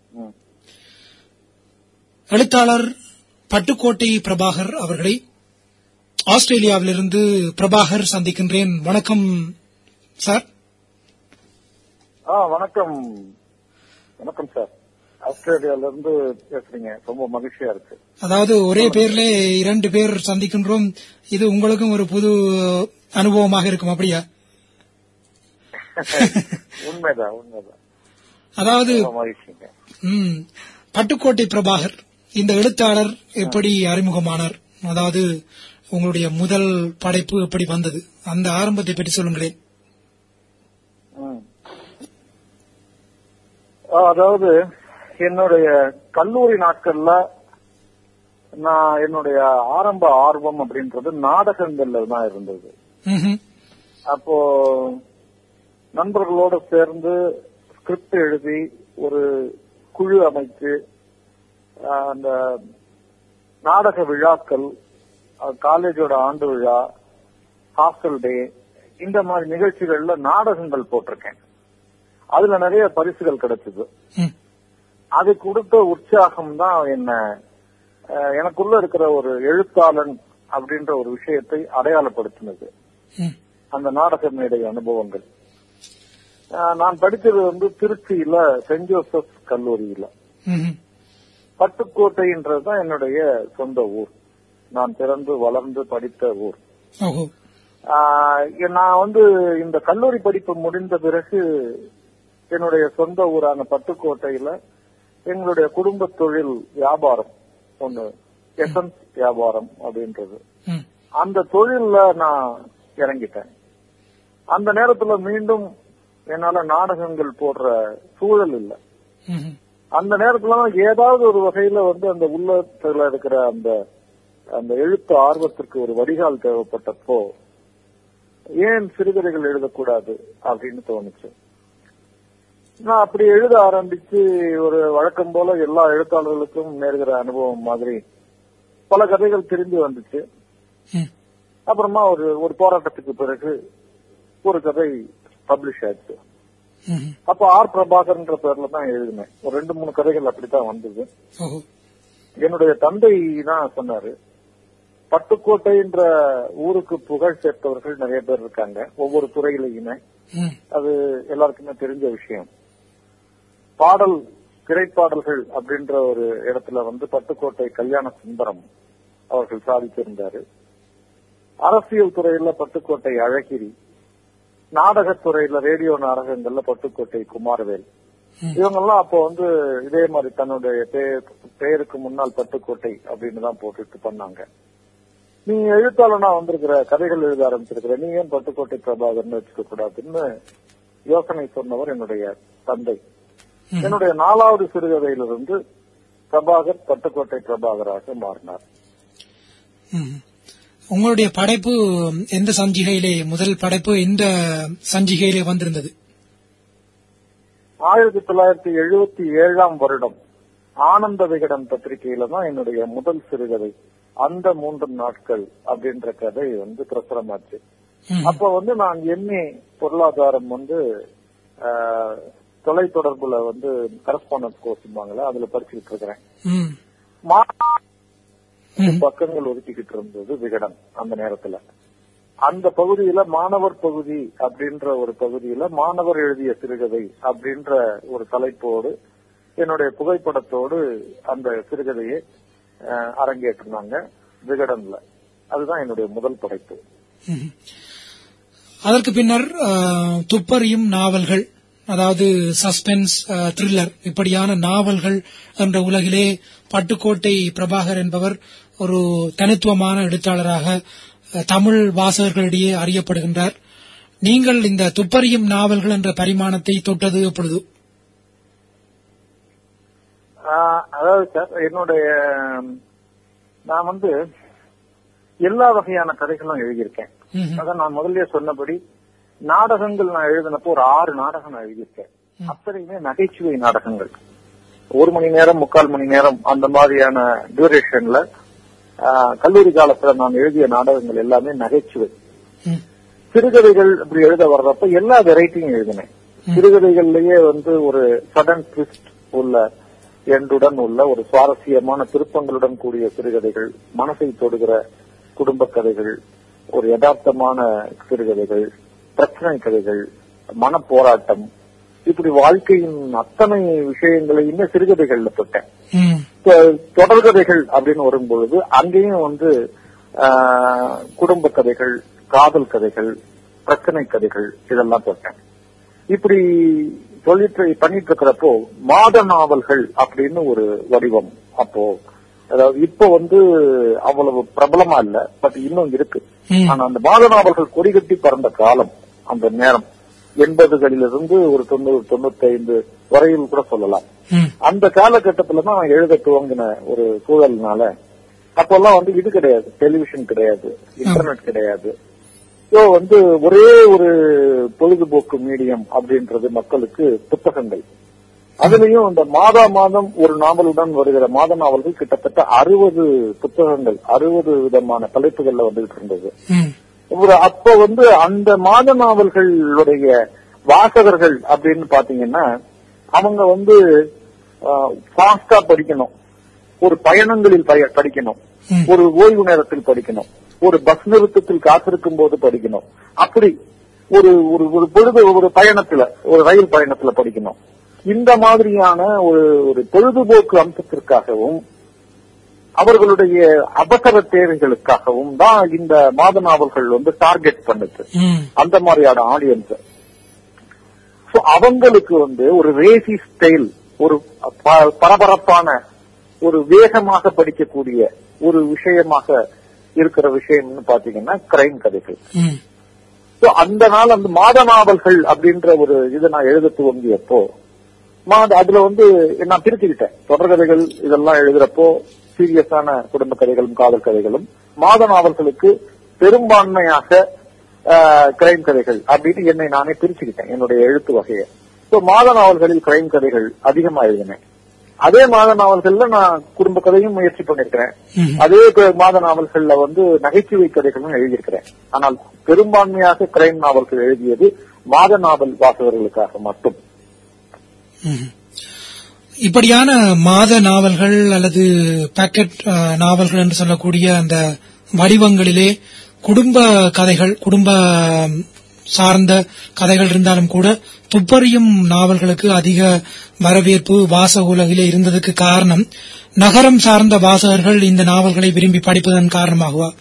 ம். எழுத்தாளர் பட்டுக்கோட்டை பிரபாகர் அவர்களை ஆஸ்திரேலியாவிலிருந்து பிரபாகர் சந்திக்கின்றேன் வணக்கம் சார் ஆ வணக்கம் வணக்கம் சார் ஆஸ்திரேலியால இருந்து பேசுறீங்க ரொம்ப மகிழ்ச்சியா இருக்கு அதாவது ஒரே பேர்ல இரண்டு பேர் சந்திக்கின்றோம் இது உங்களுக்கும் ஒரு புது அனுபவமாக இருக்கும் அப்படியா உண்மைதான் உண்மைதான் அதாவது ரொம்ப மகிழ்ச்சிங்க ம், பட்டுக்கோட்டை பிரபாகர் இந்த எழுத்தாளர் எப்படி அறிமுகமானார் அதாவது உங்களுடைய முதல் படைப்பு எப்படி வந்தது அந்த ஆரம்பத்தை பற்றி சொல்லுங்களேன் ம். ஆ, அதாவது என்னுடைய கல்லூரி நாட்கள்ல நான் என்னுடைய ஆரம்ப ஆர்வம் அப்படின்றது நாடகங்கள்ல தான் இருந்தது ம்ஹும். அப்போ நண்பர்களோட சேர்ந்து ஸ்கிரிப்ட் எழுதி ஒரு குழு அமைத்து ஆஹ், அந்த நாடக விழாக்கள் ஆஹ், காலேஜோட ஆண்டு விழா ஹாஸ்டல் டே இந்த மாதிரி நிகழ்ச்சிகள்ல நாடகங்கள் போட்டிருக்கேன் அதுல நிறைய பரிசுகள் கிடைச்சது ம். அது கொடுத்த உற்சாகம் தான் என்ன ஆஹ், எனக்குள்ள இருக்கிற ஒரு எழுத்தாளன் அப்படின்ற ஒரு விஷயத்தை அடையாளப்படுத்தினது ம். அந்த நாடக மேடை அனுபவங்கள் ஆஹ் நான் படிச்சது வந்து திருச்சியில சென்ட் ஜோசப் கல்லூரியில ம்ஹும். பட்டுக்கோட்டைன்றதுதான் என்னுடைய சொந்த ஊர் நான் பிறந்து வளர்ந்து படித்த ஊர் ஓஹோ ஆஹ் நான் வந்து இந்த கல்லூரி படிப்பு முடிந்த பிறகு என்னுடைய சொந்த ஊரான பட்டுக்கோட்டையில எங்களுடைய குடும்ப தொழில் வியாபாரம் ஒண்ணு எசன்ஸ் வியாபாரம் அப்படின்றது ம். அந்த தொழில்ல நான் இறங்கிட்டேன் அந்த நேரத்துல மீண்டும் என்னால நாடகங்கள் போடுற சூழல் இல்ல ம்ஹும். அந்த நேரத்துல ஏதாவது ஒரு வகையில வந்து அந்த உள்ளத்துல இருக்கிற அந்த அந்த எழுத்து ஆர்வத்திற்கு ஒரு வடிகால் தேவைப்பட்டப்போ ஏன் சிறுகதைகள் எழுதக்கூடாது அப்படின்னு தோணுச்சு நான் அப்படி எழுத ஆரம்பிச்சு ஒரு வழக்கம் போல எல்லா எழுத்தாளர்களுக்கும் நேர்கிற அனுபவம் மாதிரி பல கதைகள் திரும்பி வந்துச்சு ம். அப்புறமா ஒரு ஒரு போராட்டத்துக்கு பிறகு ஒரு கதை பப்ளிஷ் ஆச்சு ம்ஹும். அப்ப ஆர் பிரபாகர்ன்ற பேர்ல தான் எழுதினேன் ஒரு ரெண்டு மூணு கதைகள் அப்படித்தான் வந்தது ஓஹோ என்னுடைய தந்தை தான் சொன்னாரு பட்டுக்கோட்டைன்ற ஊருக்கு புகழ் சேர்த்தவர்கள் நிறைய பேர் இருக்காங்க ஒவ்வொரு துறையிலையுமே ம். அது எல்லாருக்குமே தெரிஞ்ச விஷயம் பாடல் திரைப்பாடல்கள் அப்படின்ற ஒரு இடத்துல வந்து பட்டுக்கோட்டை கல்யாண சுந்தரம் அவர்கள் சாதிச்சிருந்தாரு அரசியல் துறையில பட்டுக்கோட்டை அழகிரி நாடகத்துறையில ரேடியோ நாடகங்கள்ல பட்டுக்கோட்டை குமாரவேல் ம். இவங்கெல்லாம் அப்போ வந்து இதே மாதிரி தன்னுடைய பெயர்- பெயருக்கு முன்னால் பட்டுக்கோட்டை அப்படின்னு தான் போட்டுட்டு பண்ணாங்க நீ எழுத்தாளனா வந்திருக்கிற கதைகள் எழுத ஆரம்பிச்சிருக்கிற நீ ஏன் பட்டுக்கோட்டை பிரபாகர்னு வச்சுக்க கூடாதுன்னு யோசனை சொன்னவர் என்னுடைய தந்தை ம். என்னுடைய நாலாவது சிறுகதையிலிருந்து பிரபாகர் பட்டுக்கோட்டை பிரபாகராக மாறினார் ம். உங்களுடைய படைப்பு எந்த சஞ்சிகையிலே முதல் படைப்பு எந்த சஞ்சிகையிலே வந்திருந்தது ஆயிரத்தி தொள்ளாயிரத்தி எழுபத்தி ஏழாம் வருடம் ஆனந்த விகடன் பத்திரிகையில தான் என்னுடைய முதல் சிறுகதை அந்த மூன்று நாட்கள் அப்படின்ற கதை வந்து பிரசுரமாச்சு ம். அப்ப வந்து நான் எம்ஏ பொருளாதாரம் வந்து ஆஹ், தொலைத்தொடர்புல வந்து கரஸ்பாண்டன்ஸ் கோர்ஸ் அதுல படிச்சுக்கிட்டு இருக்கிறேன் ம். மா- ம். பக்கங்கள் ஒதுக்கிக்கிட்டு இருந்தது விகடன் அந்த நேரத்துல அந்த பகுதியில மாணவர் பகுதி அப்படின்ற ஒரு பகுதியில மாணவர் எழுதிய சிறுகதை அப்படின்ற ஒரு தலைப்போடு என்னுடைய புகைப்படத்தோடு அந்த சிறுகதையை அஹ், அரங்கேற்றினாங்க விகடன்ல அதுதான் என்னுடைய முதல் படைப்பு ம். அதற்கு பின்னர் அஹ், துப்பறியும் நாவல்கள் அதாவது சஸ்பென்ஸ் அஹ், த்ரில்லர் இப்படியான நாவல்கள் என்ற உலகிலே பட்டுக்கோட்டை பிரபாகர் என்பவர் ஒரு தனித்துவமான எழுத்தாளராக அஹ், தமிழ் வாசகர்களிடையே அறியப்படுகின்றார் நீங்கள் இந்த துப்பறியும் நாவல்கள் என்ற பரிமாணத்தை தொட்டது எப்பொழுது ஆஹ், அதாவது சார் என்னுடைய நான் வந்து எல்லா வகையான கதைகளும் எழுதியிருக்கேன் ம்ஹும். அதான் நான் முதல்லயே சொன்னபடி நாடகங்கள் நான் எழுதினப்போ ஒரு ஆறு நாடகம் நான் எழுதியிருக்கேன் ம். அத்தனையுமே நகைச்சுவை நாடகங்கள் ஒரு மணி நேரம் முக்கால் மணி நேரம் அந்த மாதிரியான டியூரேஷன்ல கல்லூரி காலத்துல நான் எழுதிய நாடகங்கள் எல்லாமே நகைச்சுவை ம். சிறுகதைகள் இப்படி எழுத வர்றப்ப எல்லா வெரைட்டியும் எழுதினேன் சிறுகதைகள்லயே வந்து ஒரு சடன் ட்விஸ்ட் உள்ள என்றுடன் உள்ள ஒரு சுவாரஸ்யமான திருப்பங்களுடன் கூடிய சிறுகதைகள் மனசை தொடுகிற குடும்ப கதைகள் ஒரு யதார்த்தமான சிறுகதைகள் பிரச்சனை கதைகள் மனப்போராட்டம் இப்படி வாழ்க்கையின் அத்தனை விஷயங்களையுமே சிறுகதைகள்ல தொட்டேன் ம் தொ- தொடர்கதைகள் அப்படின்னு வரும்பொழுது அங்கேயும் வந்து ஆஹ், குடும்ப கதைகள் காதல் கதைகள் பிரச்சனை கதைகள் இதெல்லாம் தொட்டேன் இப்படி சொல்லிட்டு பண்ணிட்டு இருக்கிறப்போ மாத நாவல்கள் அப்படின்னு ஒரு வடிவம் அப்போ அதாவது இப்போ வந்து அவ்வளவு பிரபலமா இல்ல பட் இன்னும் இருக்கு ம். ஆனா அந்த மாத நாவல்கள் கொடிகட்டி பறந்த காலம் அந்த நேரம் எண்பதுகளிலிருந்து ஒரு தொண்ணூறு தொண்ணூத்தி ஐந்து வரையில் கூட சொல்லலாம் ம் அந்த காலகட்டத்துல தான் நான் எழுத துவங்கின ஒரு சூழல்னால அப்பெல்லாம் வந்து இது கிடையாது டெலிவிஷன் கிடையாது இன்டர்நெட் கிடையாது ஸோ வந்து ஒரே ஒரு பொழுதுபோக்கு மீடியம் அப்படின்றது மக்களுக்கு புத்தகங்கள் அதுலயும் இந்த மாதா மாதம் ஒரு நாவலுடன் வருகிற மாத நாவல்கள் கிட்டத்தட்ட அறுபது புத்தகங்கள் அறுபது விதமான தலைப்புகள்ல வந்துகிட்டு இருந்தது ம் ஒரு அப்ப வந்து அந்த மாத நாவல்களுடைய வாசகர்கள் அப்படின்னு பாத்தீங்கன்னா அவங்க வந்து ஃபாஸ்டா படிக்கணும் ஒரு பயணங்களில் பய- படிக்கணும் ம். ஒரு ஓய்வு நேரத்தில் படிக்கணும் ஒரு பஸ் நிறுத்தத்தில் காத்திருக்கும் போது படிக்கணும் அப்படி ஒரு ஒரு ஒரு பொழுது ஒரு பயணத்துல ஒரு ரயில் பயணத்துல படிக்கணும் இந்த மாதிரியான ஒரு ஒரு பொழுதுபோக்கு அம்சத்திற்காகவும் அவர்களுடைய அவசர தேவைகளுக்காகவும் தான் இந்த மாத நாவல்கள் வந்து டார்கெட் பண்ணுது ம் அந்த மாதிரியான ஆடியன்ஸ் சோ அவங்களுக்கு வந்து ஒரு ரேசி ஸ்டைல் ஒரு ப- பரபரப்பான ஒரு வேகமாக படிக்கக்கூடிய ஒரு விஷயமாக இருக்கிற விஷயம்னு பாத்தீங்கன்னா கிரைம் கதைகள் ம் சோ அந்த நாள் அந்த மாத நாவல்கள் அப்படின்ற ஒரு இதை நான் எழுத துவங்கியப்போ மாத அதுல வந்து நான் பிரிச்சுக்கிட்டேன் தொடர்கதைகள் இதெல்லாம் எழுதுறப்போ சீரியஸான குடும்ப கதைகளும் காதல் கதைகளும் மாத நாவல்களுக்கு பெரும்பான்மையாக கிரைம் கதைகள் அப்படின்னு என்னை நானே பிரிச்சுக்கிட்டேன் என்னுடைய எழுத்து வகையை சோ மாத நாவல்களில் கிரைம் கதைகள் அதிகமா எழுதினேன் அதே மாத நாவல்கள்ல நான் குடும்ப கதையும் முயற்சி பண்ணிருக்கிறேன் ம் அதே க- மாத நாவல்கள்ல வந்து நகைச்சுவை கதைகளும் எழுதியிருக்கிறேன் ஆனால் பெரும்பான்மையாக கிரைம் நாவல்கள் எழுதியது மாத நாவல் வாசகர்களுக்காக மட்டும் ம். இப்படியான மாத நாவல்கள் அல்லது பாக்கெட் அஹ், நாவல்கள் என்று சொல்லக்கூடிய அந்த வடிவங்களிலே குடும்ப கதைகள் குடும்ப ம், சார்ந்த கதைகள் இருந்தாலும் கூட துப்பறியும் நாவல்களுக்கு அதிக வரவேற்பு வாசக உலகிலே இருந்ததுக்கு காரணம் நகரம் சார்ந்த வாசகர்கள் இந்த நாவல்களை விரும்பி படிப்பதன் காரணமாகவா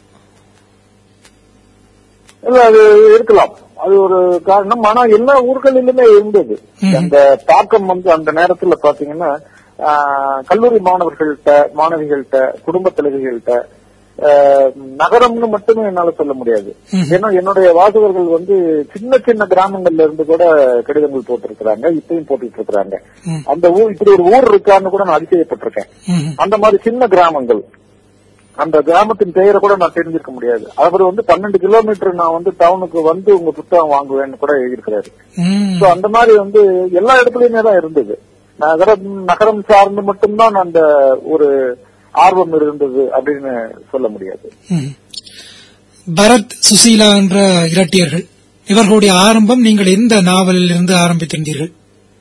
இல்ல அது இருக்கலாம் அது ஒரு காரணம் ஆனா எல்லா ஊர்களிலுமே இருந்தது ம்ஹும். அந்த தாக்கம் வந்து அந்த நேரத்துல பாத்தீங்கன்னா ஆஹ், கல்லூரி மாணவர்கள்ட்ட மாணவிகள்கிட்ட குடும்ப தலைவிகள்கிட்ட ஆஹ், நகரம்னு மட்டுமே என்னால சொல்ல முடியாது ம்ஹும். ஏன்னா என்னுடைய வாசகர்கள் வந்து சின்ன சின்ன கிராமங்கள்ல இருந்து கூட கடிதங்கள் போட்டிருக்கிறாங்க இப்பயும் போட்டுட்டு இருக்கிறாங்க ம். அந்த ஊர் இப்படி ஒரு ஊர் இருக்கான்னு கூட நான் அதிசயப்பட்டிருக்கேன் ம். அந்த மாதிரி சின்ன கிராமங்கள் அந்த கிராமத்தின் பெயரை கூட நான் தெரிஞ்சிருக்க முடியாது அவர் வந்து பன்னெண்டு கிலோமீட்டர் நான் வந்து டவுனுக்கு வந்து உங்க புத்தகம் வாங்குவேன்னு கூட எழுதியிருக்கிறாரு ம். சோ அந்த மாதிரி வந்து எல்லா இடத்துலயுமே தான் இருந்தது நகரம் நகரம் சார்ந்து மட்டும்தான் அந்த ஒரு ஆர்வம் இருந்தது அப்படின்னு சொல்ல முடியாது ம். பரத் சுசீலா என்ற இரட்டியர்கள் இவர்களுடைய ஆரம்பம் நீங்கள் எந்த நாவலில் இருந்து ஆரம்பித்திருந்தீர்கள்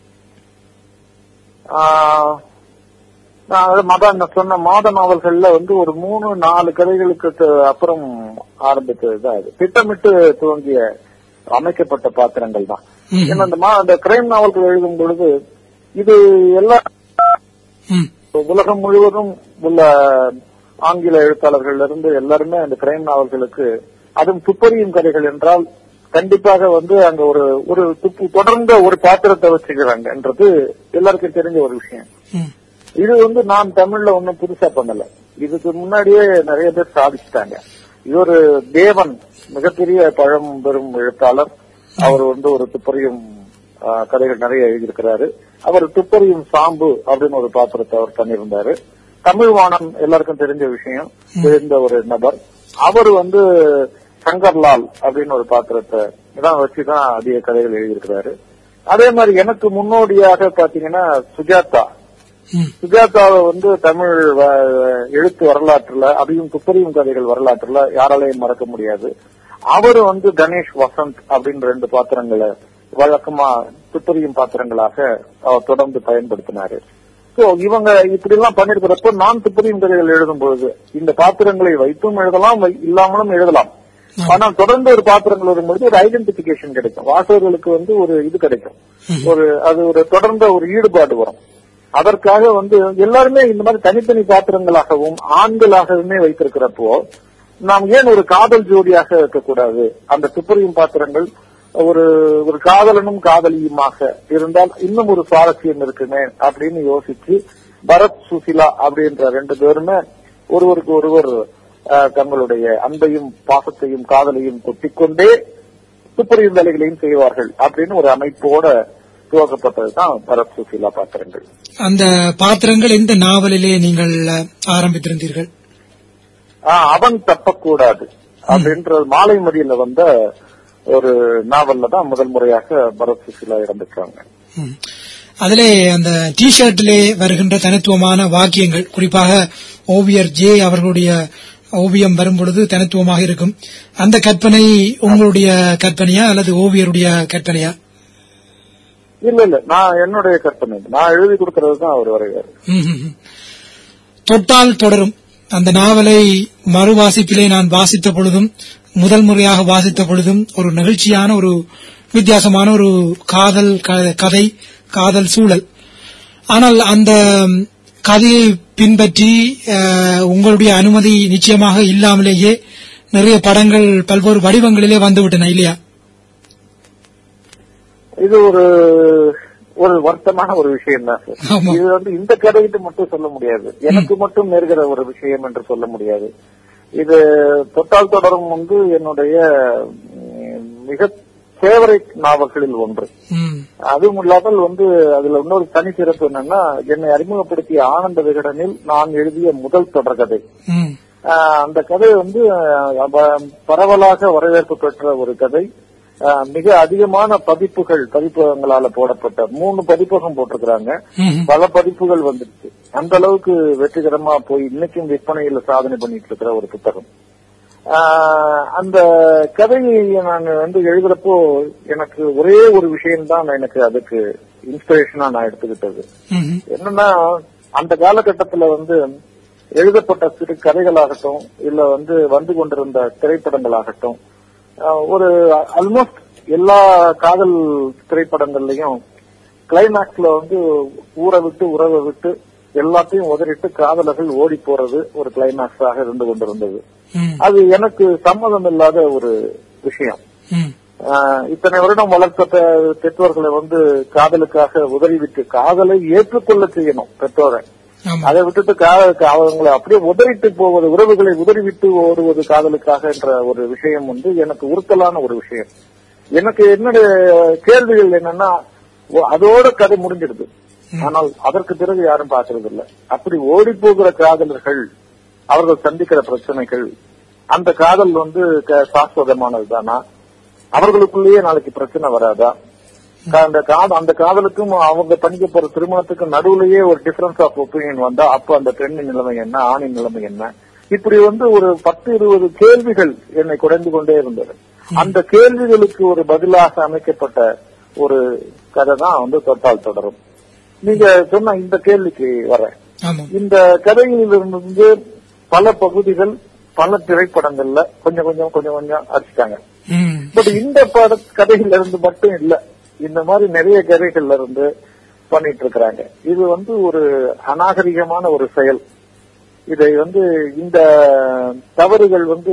ஆஹ், நான் அது மத நான் சொன்ன மாத நாவல்கள்ல வந்து ஒரு மூணு நாலு கதைகளுக்கு த- அப்புறம் ஆரம்பித்தது தான் அது திட்டமிட்டு துவங்கிய அமைக்கப்பட்ட பாத்திரங்கள் தான் ம். ஏன்னா அந்த மா- அந்த கிரைம் நாவல்கள் எழுதும் பொழுது இது எல்லா ம். உலகம் முழுவதும் உள்ள ஆங்கில எழுத்தாளர்கள் இருந்து எல்லாருமே அந்த கிரைம் நாவல்களுக்கு அதுவும் துப்பறியும் கதைகள் என்றால் கண்டிப்பாக வந்து அங்க ஒரு ஒரு துப்பு தொடர்ந்த ஒரு பாத்திரத்தை வச்சுக்கிறாங்கன்றது எல்லாருக்கும் தெரிஞ்ச ஒரு விஷயம் ம். இது வந்து நான் தமிழ்ல ஒன்னும் புதுசா பண்ணல இதுக்கு முன்னாடியே நிறைய பேர் சாதிச்சுட்டாங்க இது ஒரு தேவன் மிகப்பெரிய பழம் பெரும் எழுத்தாளர் அவர் வந்து ஒரு துப்பறியும் ஆ, கதைகள் நிறைய எழுதியிருக்கிறாரு அவர் துப்பறியும் சாம்பு அப்படின்னு ஒரு பாத்திரத்தை அவர் பண்ணியிருந்தாரு தமிழ் வாணன் எல்லாருக்கும் தெரிஞ்ச விஷயம் தெரிந்த ஒரு நபர் அவர் வந்து சங்கர்லால் அப்படின்னு ஒரு பாத்திரத்தை இதான் வச்சுதான் அதிக கதைகள் எழுதியிருக்கிறாரு அதே மாதிரி எனக்கு முன்னோடியாக பாத்தீங்கன்னா சுஜாதா ம். சுஜாதாவை வந்து தமிழ் வ- எழுத்து வரலாற்றுல அதையும் துப்பறியும் கதைகள் வரலாற்றுல யாராலையும் மறக்க முடியாது அவரு வந்து கணேஷ் வசந்த் அப்படின்னு ரெண்டு பாத்திரங்களை வழக்கமா துப்பறியும் பாத்திரங்களாக அவர் தொடர்ந்து பயன்படுத்தினாரு சோ இவங்க இப்படி எல்லாம் பண்ணிருக்கிறப்போ நான் துப்பறியும் கதைகள் எழுதும் பொழுது இந்த பாத்திரங்களை வைத்தும் எழுதலாம் வை- இல்லாமலும் எழுதலாம் ஆனால் தொடர்ந்து ஒரு பாத்திரங்கள் வரும்பொழுது ஒரு ஐடென்டிபிகேஷன் கிடைக்கும் வாசகர்களுக்கு வந்து ஒரு இது கிடைக்கும் ஒரு அது ஒரு தொடர்ந்த ஒரு ஈடுபாடு வரும் அதற்காக வந்து எல்லாருமே இந்த மாதிரி தனித்தனி பாத்திரங்களாகவும் ஆண்களாகவுமே வைத்திருக்கிறப்போ நாம் ஏன் ஒரு காதல் ஜோடியாக இருக்கக்கூடாது அந்த துப்பறியும் பாத்திரங்கள் ஒரு ஒரு காதலனும் காதலியுமாக இருந்தால் இன்னும் ஒரு சுவாரஸ்யம் இருக்குமே அப்படின்னு யோசிச்சு பரத் சுசிலா அப்படின்ற ரெண்டு பேருமே ஒருவருக்கு ஒருவர் அஹ், தங்களுடைய அன்பையும் பாசத்தையும் காதலையும் கொட்டிக்கொண்டே துப்பறியும் வேலைகளையும் செய்வார்கள் அப்படின்னு ஒரு அமைப்போட துவக்கப்பட்டதுதான் பரத் சுசிலா பாத்திரங்கள் அந்த பாத்திரங்கள் எந்த நாவலிலே நீங்கள் அஹ், ஆரம்பித்திருந்தீர்கள் ஆஹ், அவன் தப்பக்கூடாது அப்படின்ற மாலை மடியில வந்த ஒரு நாவல்ல தான் முதல் முறையாக பரத் சுசிலா இறந்துட்டாங்க ம். அதிலே அந்த டி ஷர்ட்டிலே வருகின்ற தனித்துவமான வாக்கியங்கள் குறிப்பாக ஓவியர் ஜே அவர்களுடைய ஓவியம் வரும்பொழுது தனித்துவமாக இருக்கும் அந்த கற்பனை உங்களுடைய கற்பனையா அல்லது ஓவியருடைய கற்பனையா இல்ல இல்ல நான் என்னுடைய கற்பனை நான் எழுதி கொடுக்கறது தான் அவர் வரைவார் ம், ம், ம். தொட்டால் தொடரும் அந்த நாவலை மறுவாசிப்பிலே நான் வாசித்த பொழுதும் முதல் முறையாக வாசித்த பொழுதும் ஒரு நெகிழ்ச்சியான ஒரு வித்தியாசமான ஒரு காதல் க- கதை காதல் சூழல் ஆனால் அந்த ம், கதையை பின்பற்றி அஹ், உங்களுடைய அனுமதி நிச்சயமாக இல்லாமலேயே நிறைய படங்கள் பல்வேறு வடிவங்களிலே வந்துவிட்டன இல்லையா இது ஒரு ஒரு வருத்தமான ஒரு விஷயம் தான் சார் ஆமா. இது வந்து இந்த கதையிட்டு மட்டும் சொல்ல முடியாது எனக்கு மட்டும் நேர்கிற ஒரு விஷயம் என்று சொல்ல முடியாது இது தொட்டால் தொடரும் வந்து என்னுடைய ம், மிக ஃபேவரட் நாவல்களில் ஒன்று ம், அதுவும் இல்லாமல் வந்து அதுல இன்னொரு தனி சிறப்பு என்னன்னா என்னை அறிமுகப்படுத்திய ஆனந்த விகடனில் நான் எழுதிய முதல் தொடர்கதை ம், ஆஹ் அந்த கதை வந்து ஆஹ் ப- பரவலாக வரவேற்பு பெற்ற ஒரு கதை ஆஹ் மிக அதிகமான பதிப்புகள் பதிப்பகங்களால போடப்பட்ட மூணு பதிப்பகம் போட்டிருக்கிறாங்க ம், பல பதிப்புகள் வந்துருச்சு அந்த அளவுக்கு வெற்றிகரமா போய் இன்னைக்கும் விற்பனையில சாதனை பண்ணிட்டு இருக்கிற ஒரு புத்தகம் ஆஹ் அந்த கதையை நான் வந்து எழுதுறப்போ எனக்கு ஒரே ஒரு விஷயம்தான் எனக்கு அதுக்கு இன்ஸ்பிரேஷனா நான் எடுத்துக்கிட்டது ம், என்னன்னா அந்த காலகட்டத்துல வந்து எழுதப்பட்ட சிறு கதைகளாகட்டும் இல்ல வந்து வந்து கொண்டிருந்த திரைப்படங்களாகட்டும் ஆஹ் ஒரு ஆல்மோஸ்ட் எல்லா காதல் திரைப்படங்கள்லயும் கிளைமேக்ஸ்ல வந்து ஊரை விட்டு உறவை விட்டு எல்லாத்தையும் உதறிட்டு காதலர்கள் ஓடி போறது ஒரு கிளைமேக்ஸாக இருந்து கொண்டிருந்தது ம், அது எனக்கு சம்மதம் இல்லாத ஒரு விஷயம் ம், ஆஹ் இத்தனை வருடம் வளர்த்த பெ- பெற்றோர்களை வந்து காதலுக்காக உதறிவிட்டு காதலை ஏற்றுக்கொள்ள செய்யணும் பெற்றோரை ஆமா அதை விட்டுட்டு கா- அவங்களை அப்படியே உதறிட்டு போவது உறவுகளை உதறிவிட்டு ஓடுவது காதலுக்காக என்ற ஒரு விஷயம் வந்து எனக்கு உறுத்தலான ஒரு விஷயம் எனக்கு என்னுடைய கேள்விகள் என்னன்னா ஓ- அதோட கதை முடிஞ்சிடுது ஆனால் அதற்கு பிறகு யாரும் பார்க்கறது இல்ல அப்படி ஓடி போகிற காதலர்கள் அவர்கள் சந்திக்கிற பிரச்சனைகள் அந்த காதல் வந்து க- சாஸ்வதமானதுதானா அவர்களுக்குள்ளேயே நாளைக்கு பிரச்சனை வராதா கா- அந்த காத அந்த காதலுக்கும் அவங்க பண்ணிக்க போற திருமணத்துக்கும் நடுவுலயே ஒரு டிஃபரன்ஸ் ஆஃப் ஒப்பீனியன் வந்தா அப்ப அந்த பெண்ணின் நிலைமை என்ன ஆணின் நிலைமை என்ன இப்படி வந்து ஒரு பத்து இருபது கேள்விகள் என்னை குறைந்து கொண்டே இருந்தது அந்த கேள்விகளுக்கு ஒரு பதிலாக அமைக்கப்பட்ட ஒரு கதை தான் வந்து தொட்டால் தொடரும் நீங்க சொன்ன இந்த கேள்விக்கு வரேன் ஆமா இந்த கதையிலிருந்து பல பகுதிகள் பல திரைப்படங்கள்ல கொஞ்சம் கொஞ்சம் கொஞ்சம் கொஞ்சம் அடிச்சிட்டாங்க ம், பட் இந்த பட கதையில இருந்து மட்டும் இல்ல இந்த மாதிரி நிறைய கதைகள்ல இருந்து பண்ணிட்டு இருக்கிறாங்க இது வந்து ஒரு அநாகரிகமான ஒரு செயல் இதை வந்து இந்த தவறுகள் வந்து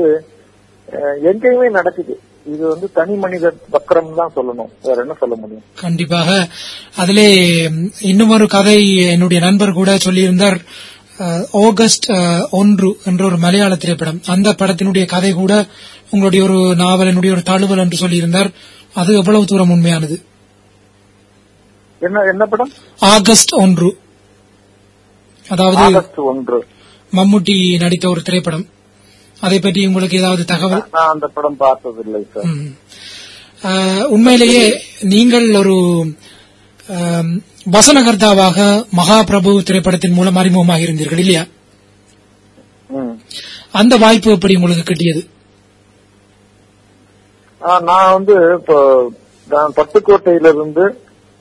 அஹ், எங்கேயுமே நடக்குது இது வந்து தனி மனித வக்கரம் தான் சொல்லணும் வேற என்ன சொல்ல முடியும் கண்டிப்பாக அதிலே ம், இன்னும் ஒரு கதை என்னுடைய நண்பர் கூட சொல்லியிருந்தார் அஹ், ஆகஸ்ட் அஹ், ஒன்று என்ற ஒரு மலையாள திரைப்படம் அந்த படத்தினுடைய கதை கூட உங்களுடைய ஒரு நாவலினுடைய ஒரு தழுவல் என்று சொல்லியிருந்தார் அது எவ்வளவு தூரம் உண்மையானது என்ன என்ன படம் ஆகஸ்ட் ஒன்று அதாவது ஆகஸ்ட் ஒன்று மம்முட்டி நடித்த ஒரு திரைப்படம் அதை பற்றி உங்களுக்கு ஏதாவது தகவல் நான் அந்த படம் பார்த்ததில்லை சார் ம். அஹ், உண்மையிலேயே நீங்கள் ஒரு அம், வசனகர்த்தாவாக மகாபிரபு திரைப்படத்தின் மூலம் அறிமுகமாக இருந்தீர்கள் இல்லையா ம். அந்த வாய்ப்பு எப்படி உங்களுக்கு கிட்டியது ஆ, நான் வந்து இப்போ நான் பட்டுக்கோட்டையிலிருந்து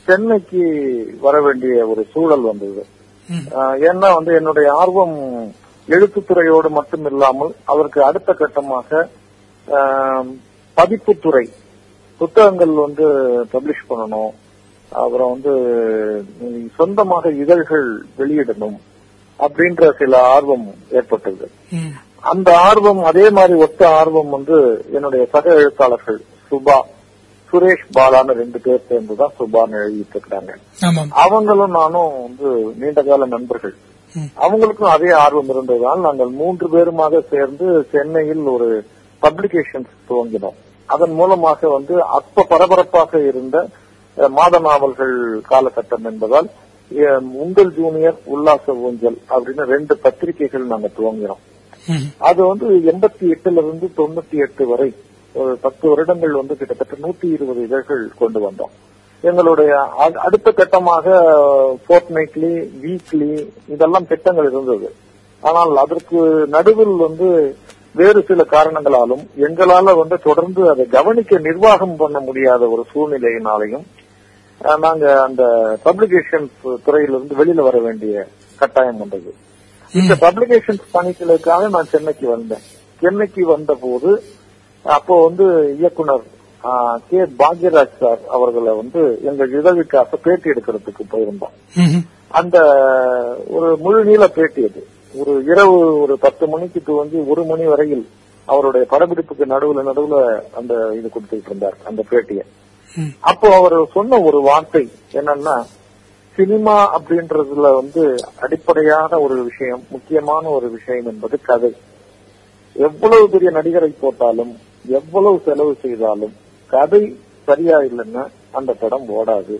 சென்னைக்கு வர வேண்டிய ஒரு சூழல் வந்தது ம். ஆஹ் ஏன்னா வந்து என்னுடைய ஆர்வம் எழுத்துத்துறையோடு மட்டும் இல்லாமல் அதற்கு அடுத்த கட்டமாக ஆஹ், பதிப்புத்துறை புத்தகங்கள் வந்து பப்ளிஷ் பண்ணணும் அப்புறம் வந்து உம், சொந்தமாக இதழ்கள் வெளியிடணும் அப்படின்ற சில ஆர்வம் ஏற்பட்டது ம். அந்த ஆர்வம் அதே மாதிரி ஒத்த ஆர்வம் வந்து என்னுடைய சக எழுத்தாளர்கள் சுபா சுரேஷ் பாலான்னு ரெண்டு பேர் சேர்ந்து தான் சுபான்னு எழுதிட்டு இருக்கிறாங்க ஆமாம் அவங்களும் நானும் வந்து நீண்டகால நண்பர்கள் ம். அவங்களுக்கும் அதே ஆர்வம் இருந்ததால் நாங்கள் மூன்று பேருமாக சேர்ந்து சென்னையில் ஒரு பப்ளிகேஷன்ஸ் துவங்கினோம் அதன் மூலமாக வந்து அப்ப பரபரப்பாக இருந்த அஹ், மாத நாவல்கள் காலகட்டம் என்பதால் அஹ், உங்கள் ஜூனியர் உல்லாச ஊஞ்சல் அப்படின்னு ரெண்டு பத்திரிகைகள் நாங்க துவங்கினோம் ம். அது வந்து எண்பத்தி எட்டுல இருந்து தொண்ணூத்தி எட்டு வரை ஒரு பத்து வருடங்கள் வந்து கிட்டத்தட்ட நூத்தி இருபது இதழ்கள் கொண்டு வந்தோம் எங்களுடைய அ- அடுத்த கட்டமாக ஃபோர்ட் நைட்லி வீக்லி இதெல்லாம் திட்டங்கள் இருந்தது ஆனால் அதற்கு நடுவில் வந்து வேறு சில காரணங்களாலும் எங்களால வந்து தொடர்ந்து அதை கவனிக்க நிர்வாகம் பண்ண முடியாத ஒரு சூழ்நிலையினாலையும் அஹ், நாங்க அந்த பப்ளிகேஷன்ஸ் துறையிலிருந்து வெளியில வர வேண்டிய கட்டாயம் வந்தது இந்த பப்ளிகேஷன்ஸ் பணிகளுக்காக நான் சென்னைக்கு வந்தேன் சென்னைக்கு வந்த போது அப்போ வந்து இயக்குனர் ஆ, கே பாக்யராஜ் சார் அவர்களை வந்து எங்கள் இதழுக்காக பேட்டி எடுக்கிறதுக்கு போயிருந்தோம் ம். அந்த ஒரு முழு நீள பேட்டி அது ஒரு இரவு ஒரு பத்து மணிக்கு துவங்கி ஒரு மணி வரையில் அவருடைய படப்பிடிப்புக்கு நடுவுல நடுவுல அந்த இது கொடுத்துட்டு இருந்தார் அந்த பேட்டியை ம். அப்போ அவர் சொன்ன ஒரு வார்த்தை என்னன்னா சினிமா அப்படின்றதுல வந்து அடிப்படையான ஒரு விஷயம் முக்கியமான ஒரு விஷயம் என்பது கதை எவ்வளவு பெரிய நடிகரை போட்டாலும் எவ்வளவு செலவு செய்தாலும் கதை சரியா இல்லைன்னா அந்த படம் ஓடாது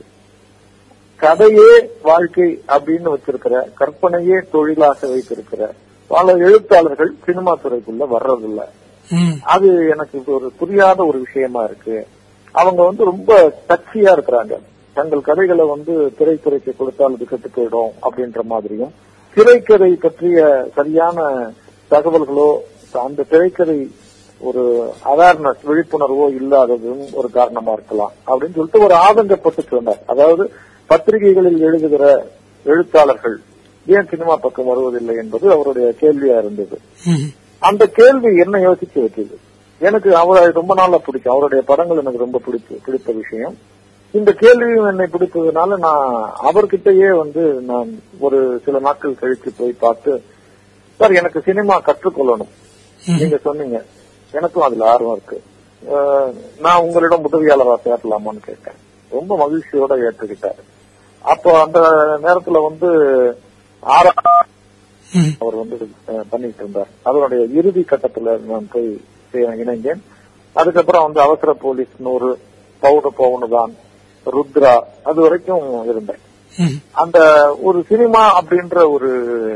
கதையே வாழ்க்கை அப்படின்னு வச்சிருக்கிற கற்பனையே தொழிலாக வைத்திருக்கிற பல எழுத்தாளர்கள் சினிமா துறைக்குள்ள வர்றதில்ல ம். அது எனக்கு ஒரு புரியாத ஒரு விஷயமா இருக்கு அவங்க வந்து ரொம்ப டச்சியா இருக்கிறாங்க தங்கள் கதைகளை வந்து திரைத்துறைக்கு கொடுத்தால் அது கெட்டு போயிடும் அப்படின்ற மாதிரியும் திரைக்கதை பற்றிய சரியான தகவல்களோ அந்த திரைக்கதை ஒரு அவேர்னஸ் விழிப்புணர்வோ இல்லாததும் ஒரு காரணமா இருக்கலாம் அப்படின்னு சொல்லிட்டு ஒரு ஆதங்கப்பட்டு சொன்னார் அதாவது பத்திரிகைகளில் எழுதுகிற எழுத்தாளர்கள் ஏன் சினிமா பக்கம் வருவதில்லை என்பது அவருடைய கேள்வியா இருந்தது ம். அந்த கேள்வி என்ன யோசிக்க வச்சது எனக்கு அவரை ரொம்ப நாளா பிடிக்கும் அவருடைய படங்கள் எனக்கு ரொம்ப பிடிச்சு பிடித்த விஷயம் இந்த கேள்வியும் என்னை பிடித்ததுனால நான் அவர்கிட்டயே வந்து நான் ஒரு சில நாட்கள் கழித்து போய் பார்த்து சார் எனக்கு சினிமா கற்றுக்கொள்ளணும் ம். நீங்க சொன்னீங்க எனக்கும் அதுல ஆர்வம் இருக்கு அஹ், நான் உங்களிடம் உதவியாளரா சேரலாமான்னு கேட்டேன் ரொம்ப மகிழ்ச்சியோட ஏற்றுக்கிட்டாரு அப்போ அந்த நேரத்துல வந்து ஆறா ம். அவர் வந்து அஹ், பண்ணிட்டு இருந்தார் அதனுடைய இறுதி கட்டத்துல நான் போய் சே- இணைந்தேன் அதுக்கப்புறம் வந்து அவசர போலீஸ் நூறு பவுன பவுனுதான் ருத்ரா அது வரைக்கும் இருந்தேன் ம். அந்த ஒரு சினிமா அப்படின்ற ஒரு